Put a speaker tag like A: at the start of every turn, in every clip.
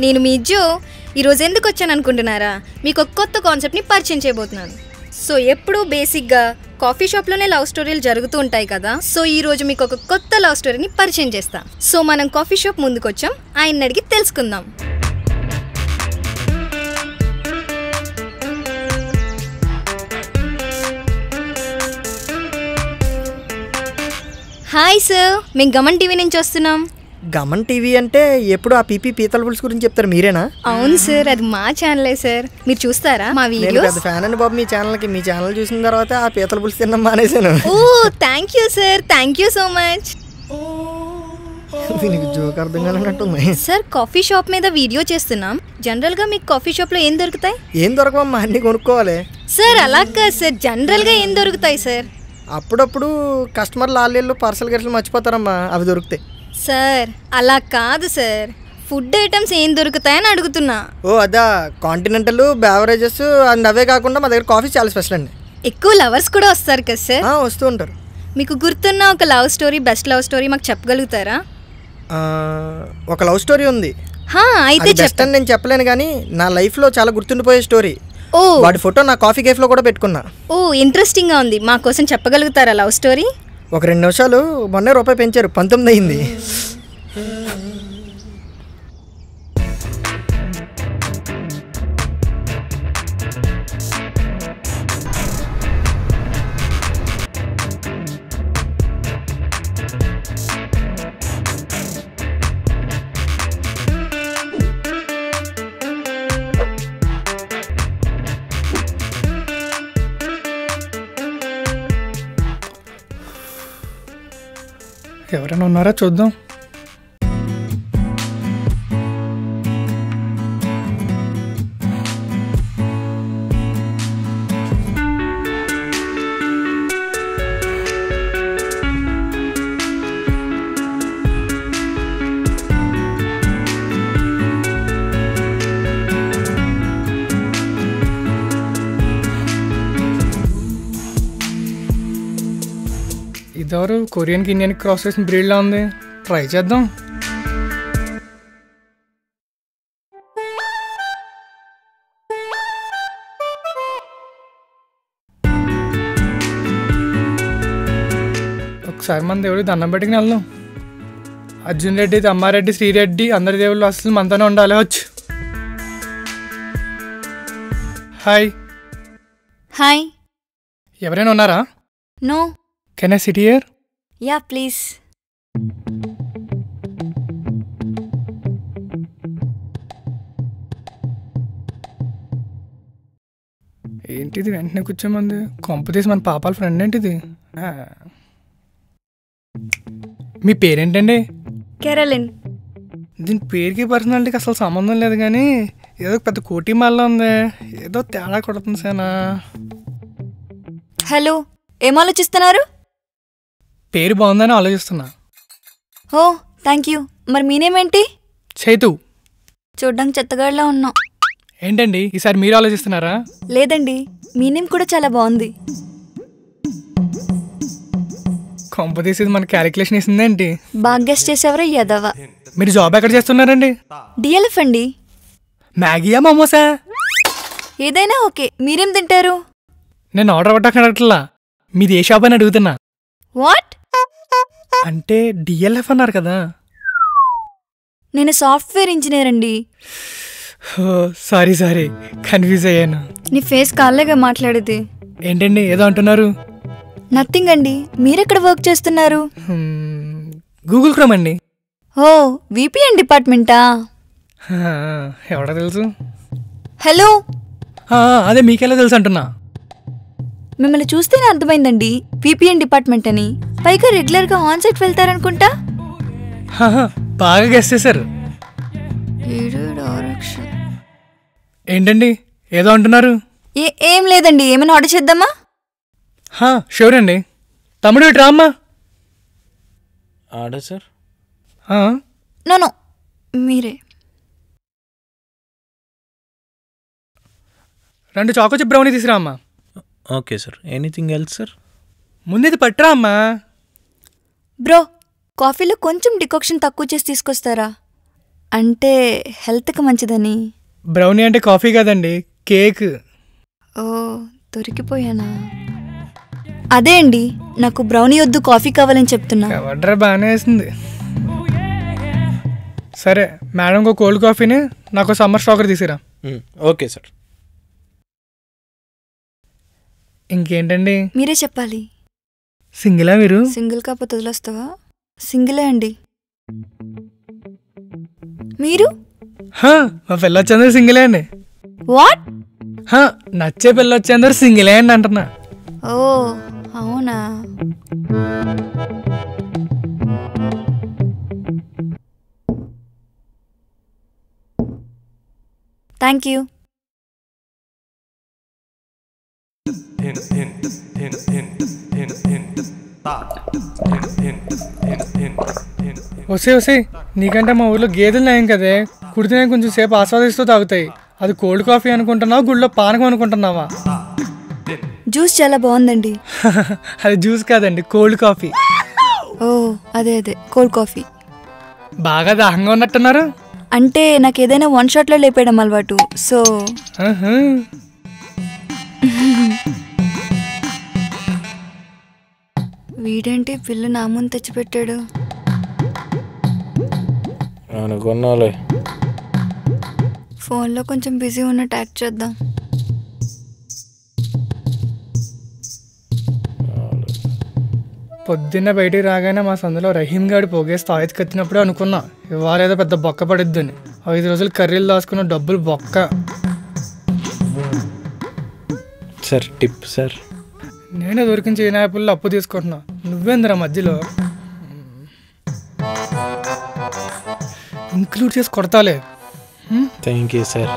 A: నేను మీ జో ఈరోజు ఎందుకు వచ్చాను అనుకుంటున్నారా మీకు ఒక కొత్త కాన్సెప్ట్ని పరిచయం చేయబోతున్నాను సో ఎప్పుడూ బేసిక్గా కాఫీ షాప్లోనే లవ్ స్టోరీలు జరుగుతూ ఉంటాయి కదా సో ఈ రోజు మీకు ఒక కొత్త లవ్ స్టోరీని పరిచయం చేస్తా సో మనం కాఫీ షాప్ ముందుకు వచ్చాం ఆయన అడిగి తెలుసుకుందాం హాయ్ సార్ మేము గమన్ టీవీ నుంచి వస్తున్నాం
B: గమన్ టీవీ అంటే ఎప్పుడు ఆ పీపీ పీతల పులుసు గురించి చెప్తారు మీరేనా
A: అవును సార్ అది మా ఛానలే సార్ మీరు చూస్తారా మా
B: నేను
A: వీడియోస్
B: పెద్ద ఫ్యాన్ అండి బాబు మీ ఛానల్కి మీ ఛానల్ చూసిన తర్వాత ఆ పీతల పులుసు తిన్నాం మానేశాను
A: oh thank you sir thank you so much
B: దీనికి జోక్ అర్థం కానట్టుంది
A: సార్ కాఫీ షాప్ మీద వీడియో చేస్తున్నాం జనరల్గా మీకు కాఫీ షాప్లో ఏం దొరుకుతాయి
B: ఏం దొరకవమ్మా అన్నీ కొనుక్కోవాలి
A: సార్ అలా కాదు సార్ జనరల్గా ఏం దొరుకుతాయి సార్
B: అప్పుడప్పుడు కస్టమర్లు ఆళ్ళు పార్సల్ గట్ల మర్చిపోతారమ్మా అవి దొరుకుతాయి
A: సార్ అలా కాదు సార్ ఫుడ్ ఐటమ్స్ ఏం దొరుకుతాయని అడుగుతున్నా
B: ఓ అదా కాంటినెంటల్ బేవరేజెస్ అండ్ అవే కాకుండా మా దగ్గర కాఫీ చాలా స్పెషల్ అండి
A: ఎక్కువ లవర్స్ కూడా వస్తారు కదా సార్
B: ఆ, వస్తూ ఉంటారు
A: మీకు గుర్తున్న ఒక love story best love story మాకు చెప్పగలుగుతారా
B: ఆ, ఒక లవ్ స్టోరీ ఉంది
A: హా అయితే
B: అది బెస్ట్
A: చెప్పండి
B: అని నేను చెప్పలేను కానీ నా లైఫ్లో చాలా గుర్తుండిపోయే స్టోరీ
A: ఓ
B: వాడి ఫోటో నా కాఫీ కేఫ్లో కూడా పెట్టుకున్నా
A: ఓ ఇంట్రెస్టింగ్గా ఉంది మా కోసం చెప్పగలుగుతారా లవ్ స్టోరీ
B: ఒక రెండు నిమిషాలు మొన్నే రూపాయి పెంచారు పంతొమ్మిది అయింది
C: ఎవరైనా ఉన్నారా చూద్దాం ఇదెవరు కొరియన్కి ఇండియన్కి క్రాస్ చేసిన బ్రీడ్లా ఉంది ట్రై చేద్దాం ఒకసారి మన దేవుడు దండం పెట్టుకుని వెళ్దాం అర్జున్ రెడ్డి అమ్మారెడ్డి శ్రీరెడ్డి అందరి దేవుళ్ళు అసలు మనతోనే ఉండాలి వచ్చు హాయ్
A: హాయ్
C: ఎవరైనా ఉన్నారా
A: no
C: can I sit here
A: yeah please
C: ఏంటిది వెంటనే కూర్చోమంది కొంప తీసి మన పాపాల ఫ్రెండ్ ఏంటిది ఆ. మీ పేరేంటండి
A: కెరలిన్
C: దీని పేరుకి పర్సనాలిటీకి అసలు సంబంధం లేదు కానీ ఏదో పెద్ద కోటి మళ్ళీ ఉంది ఏదో తేడా కొడుతుంది సేనా
D: హలో ఏం ఆలోచిస్తున్నారు
C: పేరు బాగుందని ఆలోచిస్తున్నా
D: ఓ థ్యాంక్ యూ మరి మీనేమేంటి
C: చైతు
D: చూడ్డానికి చెత్తగాడిలా ఉన్నాం
C: ఏంటండి ఈసారి మీరు ఆలోచిస్తున్నారా
D: లేదండి మీ నేమ్ కూడా చాలా బాగుంది
C: కొంప తీసేది మన క్యాలిక్యులేషన్ ఇస్తుందేంటి
D: బాగా గెస్ట్ చేసేవరా యదవ
C: మీరు జాబ్ ఎక్కడ చేస్తున్నారండి
D: డిఎల్ఎఫ్ అండి
C: మ్యాగీయా మోమోసా
D: ఏదైనా ఓకే మీరేం తింటారు
C: నేను ఆర్డర్ పట్టకడట్లా మీది ఏ షాప్ అని అడుగుతున్నా
D: వాట్
C: అంటే డిఎల్ఎఫ్ అన్నారు కదా
D: నేను సాఫ్ట్వేర్ ఇంజనీర్ అండి
C: సారీ సారీ కన్ఫ్యూజ్ అయ్యాను
D: నీ ఫేస్ కాలేగా మాట్లాడేది
C: ఏంటండి ఏదో అంటున్నారు
D: నథింగ్ అండి మీరెక్కడ వర్క్ చేస్తున్నారు
C: హ్మ్, గూగుల్ క్రోమ్ అండి
D: ఓ విపిఎన్ డిపార్ట్మెంటా
C: హా, ఎవడో తెలుసు
D: హలో
C: ఆ, అదే మీకెలా తెలుసు అంటున్నా
D: మిమ్మల్ని చూస్తేనే అర్థమైందండి విపిఎన్ డిపార్ట్మెంట్ అని పైగా రెగ్యులర్గా ఆన్ సైట్ వెళ్తారనుకుంటా
C: హా, హా, బాగా గెస్ట్ చేశారు ఏంటండి ఏదో అంటున్నారు
D: ఏ ఏం లేదండి ఏమైనా ఆర్డర్ చేద్దామా
C: హా, షూర్ అండి తమ్ముడు ఇటు రామ్మా
E: ఆర్డర్ సార్
C: ఆ,
D: నో నో మీరే
C: రెండు చాకో చిప్ బ్రౌనీ తీసురా అమ్మా
E: okay sir anything else sir
C: ముందు పట్టురా అమ్మా
D: బ్రో కాఫీలో కొంచెం డికాక్షన్ తక్కువ చేసి తీసుకొస్తారా అంటే హెల్త్కి మంచిదని
C: బ్రౌనీ అంటే కాఫీ కదండి కేక్
D: ఓ దొరికిపోయానా అదే అండి నాకు బ్రౌనీ వద్దు కాఫీ కావాలని చెప్తున్నా
C: ఎవడ్రా బాగానే వేసింది సరే మేడం ఒక కోల్డ్ కాఫీని నాకు సమ్మర్ స్టాకర్ తీసిరా
E: ఓకే సార్
C: ఇంకేంటండి
D: మీరే చెప్పాలి
C: సింగిలా మీరు
D: సింగిల్ కాకపోతే వదిలేస్తావా సింగిలే అండి మీరు
C: హా, మా పిల్ల వచ్చేందరూ సింగిలే అండి
D: వాట్
C: హా, నచ్చే పిల్ల వచ్చేందరూ సింగిలే అండి అంటున్నా
D: ఓ అవునా థ్యాంక్ యూ
C: వస్తే వస్తే నీకంటే మా ఊర్లో గేదెలు నయం కదే కుడితే కొంచెం సేపు ఆస్వాదిస్తూ తాగుతాయి అది కోల్డ్ కాఫీ అనుకుంటున్నావా గుళ్ళో పానకం అనుకుంటున్నావా
D: జ్యూస్ చాలా బాగుందండి
C: అది జ్యూస్ కాదండి కోల్డ్ కాఫీ
D: ఓ అదే అదే కోల్డ్ కాఫీ
C: బాగా దాహంగా ఉన్నట్టున్నారు
D: అంటే నాకు ఏదైనా వన్ షాట్లో లేపేయడం అలవాటు సో
C: ఆహా.
D: వీడేంటి పిల్ల నా ముందు తెచ్చిపెట్టాడు
E: అనుకున్నాలే
D: ఫోన్లో కొంచెం బిజీ ఉన్న ట్యాక్ చేద్దాం
C: పొద్దున్న బయటికి రాగానే మా సందులో రహీం గాడి పోగేసి తాయెత్తి కత్తినప్పుడే అనుకున్నా ఇవాళ ఏదో పెద్ద బొక్క పడిద్దని ఐదు రోజులు కర్రీలు దాచుకున్న డబ్బులు బొక్క
E: సార్ టిప్ సార్
C: నేనే దొరికిన చైనా యాపిల్లో అప్పు తీసుకుంటున్నా నువ్వేందిరా మధ్యలో ఇంక్లూడ్ చేసి కొడతాలే
E: థ్యాంక్ యూ సార్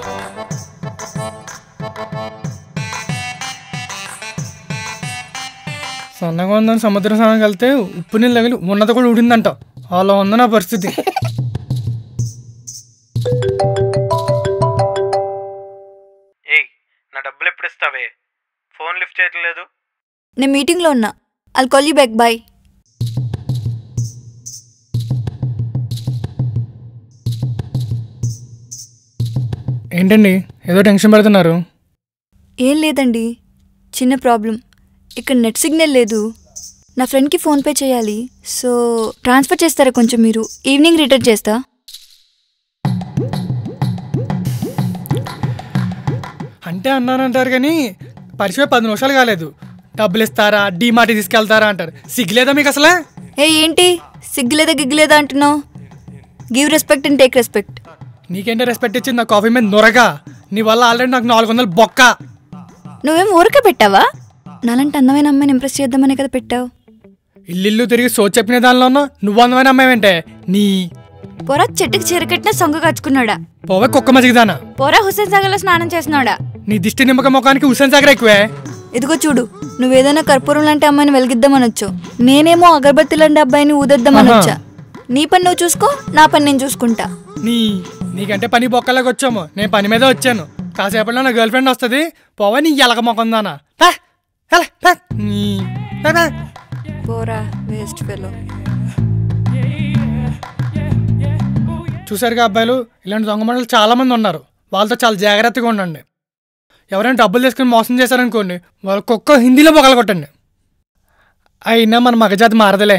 C: సన్నగా ఉందని సముద్ర స్నానానికి వెళ్తే ఉప్పు నీళ్ళు తగిలి ఉన్నత కూడా ఉడిందంట అలా ఉంది నా పరిస్థితి
E: ఏయ్ నా డబ్బులు ఎప్పుడు ఇస్తావే ఫోన్ లిఫ్ట్ చేయట్లేదు
D: నేను మీటింగ్లో ఉన్నా I'll call you back bye
C: ఏంటండి ఏదో టెన్షన్ పడుతున్నారు
D: ఏం లేదండి చిన్న ప్రాబ్లం ఇక్కడ నెట్ సిగ్నల్ లేదు నా ఫ్రెండ్కి ఫోన్పే చేయాలి సో ట్రాన్స్ఫర్ చేస్తారా కొంచెం మీరు ఈవినింగ్ రిటర్న్ చేస్తా
C: అంటే అన్నానంటారు కానీ పరిచయం పది నిమిషాలు కాలేదు డబ్బులు ఇస్తారా డీమార్ట్ తీసుకెళ్తారా అంటారు సిగ్గులేదా మీకు అసలే
D: ఏ ఏంటి సిగ్గులేదా గిగ్గులేదా అంటున్నావు give respect and take respect
C: నీకేంటే రెస్పెక్ట్ ఇచ్చింది నా కాఫీ మీద నొరగా నీ వల్ల ఆల్రెడీ నాకు నాలుగు వందలు బొక్క
D: నువ్వేం ఊరికే పెట్టావా నాలంటే అందమైన అమ్మాయిని ఇంప్రెస్ చేద్దామనే కదా పెట్టావు
C: ఇల్లు తిరిగి సో చెప్పిన దానిలో ఉన్నా నువ్వు అందమైన అమ్మాయి నీ
D: పొరా చెట్టుకి చీరకట్టిన సొంగ కచ్చుకున్నాడా
C: పోవే కుక్క మజిగిదానా
D: పొరా హుస్సేన్ సాగర్లో స్నానం చేస్తున్నాడా
C: నీ దిష్టి నిమ్మక ముఖానికి హుసేన్ సాగర్ ఎక్కువే
D: ఇదిగో చూడు నువ్వేదైనా కర్పూరం లాంటి అమ్మాయిని వెలిగిద్దామనొచ్చు నేనేమో అగరబత్తి లాంటి అబ్బాయిని ఊదేద్దామనొచ్చా నీ పని నువ్వు చూసుకో నా పని నేను చూసుకుంటా
C: నీ నీకంటే పని బొక్కలాగా వచ్చాము నేను పని మీద వచ్చాను కాసేపట్లో నా గర్ల్ ఫ్రెండ్ వస్తుంది పోవా నీ ఎలక మొఖం దానా పా, ఎల, పా, నీ, పా, పా.
D: పోరా వేస్ట్ ఫెలో
C: చూసారుగా అబ్బాయిలు ఇలాంటి దొంగ మనుషులు చాలా మంది ఉన్నారు వాళ్ళతో చాలా జాగ్రత్తగా ఉండండి ఎవరైనా డబ్బులు తీసుకుని మోసం చేశారనుకోండి వాళ్ళ కుక్క హిందీలో బొగలు కొట్టండి అయినా మన మగజాతి మారదులే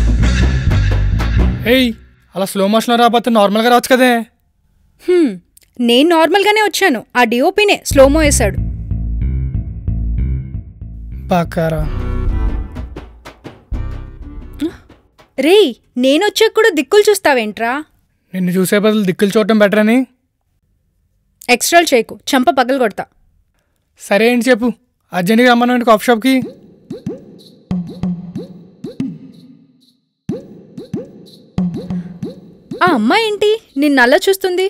C: ఏయ్ అలా స్లో మోషన్లో రాకపోతే నార్మల్గా రావచ్చు కదే
F: హ్మ్, నేను నార్మల్గానే వచ్చాను ఆ డిఓపినే స్లోమో వేశాడు
C: బాకారా
F: రేయ్ నేనొచ్చాక కూడా దిక్కులు చూస్తావేంట్రా
C: నిన్ను చూసే బదులు దిక్కులు చూడటం బెటర్ అని
F: ఎక్స్ట్రాలు చేయకు చంప పగలు కొడతా
C: సరే ఏంటి చెప్పు అర్జెంట్గా రమ్మనండి కాఫీ షాప్కి
F: ఆ అమ్మాయి ఏంటి నిన్ను అలా చూస్తుంది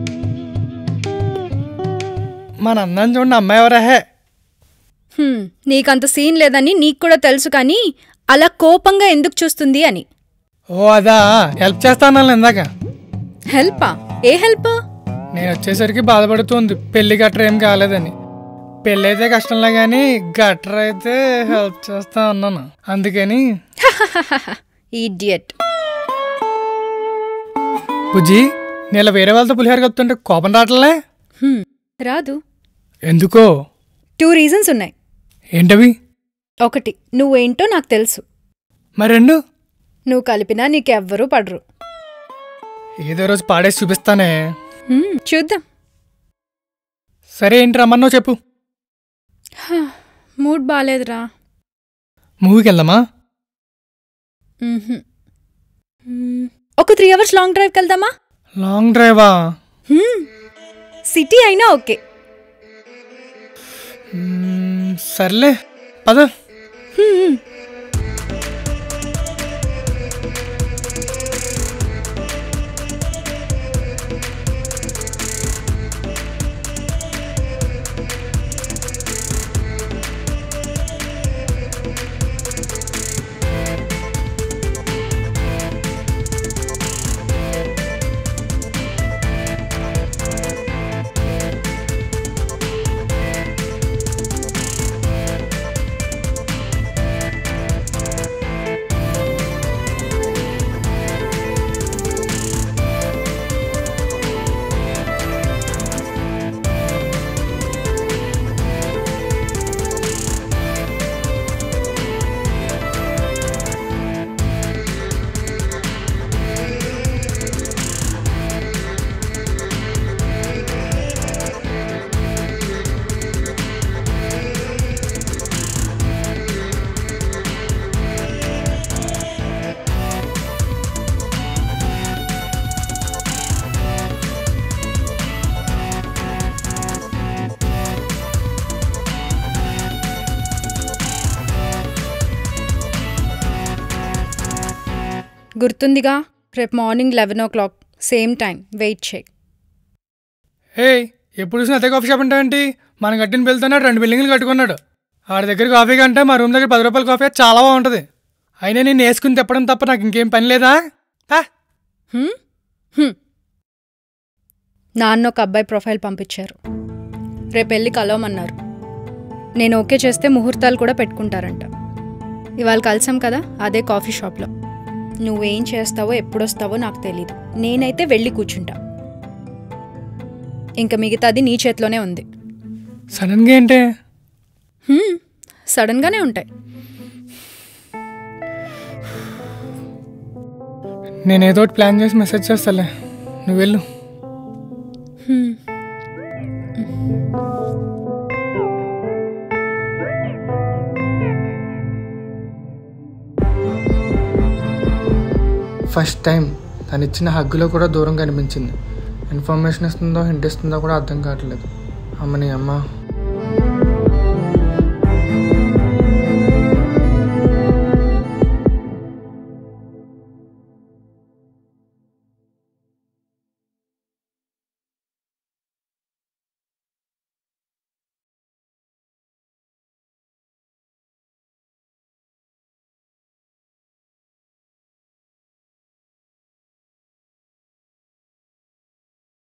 C: మన అన్నాన్ని చూడండి అమ్మాయి ఎవరా హే
F: హ్మ్, నీకంత సీన్ లేదని నీకు కూడా తెలుసు కానీ అలా కోపంగా ఎందుకు చూస్తుంది అని
C: ఓ అదా హెల్ప్ చేస్తాను ఇందాక
F: హెల్పా ఏ హెల్ప్
C: నేను వచ్చేసరికి బాధపడుతుంది పెళ్లి గట్ర ఏం కాలేదని పెళ్ళి అయితే కష్టంలే కానీ గట్ర అయితే హెల్ప్ చేస్తా అన్నాను అందుకని
F: ఈడియట్
C: బుజ్జి నేను ఇలా వేరే వాళ్ళతో పులిహోర కలుపుతుంటే కోపం రావట్లే
F: రాదు
C: ఎందుకో
F: టూ రీజన్స్ ఉన్నాయి
C: ఏంటవి
F: ఒకటి నువ్వేంటో నాకు తెలుసు
C: మరి రెండు
F: నువ్వు కలిపినా నీకెవ్వరూ పడరు
C: ఏదో రోజు పాడేసి చూపిస్తానే
F: హ్మ్, చూద్దాం
C: సరే ఏంటి రమ్మన్నావు చెప్పు
F: మూడ్ బాగాలేదురా
C: మూవీకి వెళ్దామా
F: మ్మ్హ్మ్. మ్మ్. ఒక త్రీ అవర్స్ లాంగ్ డ్రైవ్కి వెళ్దామా
C: లాంగ్ డ్రైవా
F: హ్మ్. సిటీ అయినా ఓకే
C: మ్మ్, సర్లే పద
F: హ్మ్. గుర్తుందిగా రేపు morning eleven o'clock same time wait చేయి
C: హే ఎప్పుడు చూసినా అదే కాఫీ షాప్ ఉంటావేంటి మనం కట్టిన వెళ్తున్నాడు రెండు బిల్డింగ్లు కట్టుకున్నాడు ఆడి దగ్గర కాఫీ కంటే మా రూమ్ దగ్గర పది రూపాయల కాఫీ చాలా బాగుంటుంది అయినా నేను వేసుకుని తిప్పడం తప్ప నాకు ఇంకేం పని లేదా హా?
F: హ్మ్? హ్మ్. నాన్న ఒక అబ్బాయి ప్రొఫైల్ పంపించారు రేపు వెళ్ళి కలవమన్నారు నేను ఓకే చేస్తే ముహూర్తాలు కూడా పెట్టుకుంటారంట ఇవాళ కలిసాం కదా అదే కాఫీ షాప్లో నువ్వేం చేస్తావో ఎప్పుడొస్తావో నాకు తెలీదు నేనైతే వెళ్ళి కూర్చుంటా ఇంకా మిగతాది నీ చేతిలోనే ఉంది
C: సడన్గా ఏంటి
F: హ్మ్, సడన్గానే ఉంటాయి
C: నేను ఏదో ఒకటి ప్లాన్ చేసి మెసేజ్ చేస్తాలే నువ్వు వెళ్ళు
F: హ్మ్.
C: ఫస్ట్ టైం తను ఇచ్చిన హగ్గులో కూడా దూరం కనిపించింది ఇన్ఫర్మేషన్ ఇస్తుందో హింట్ ఇస్తుందో కూడా అర్థం కావట్లేదు అమ్మని అమ్మ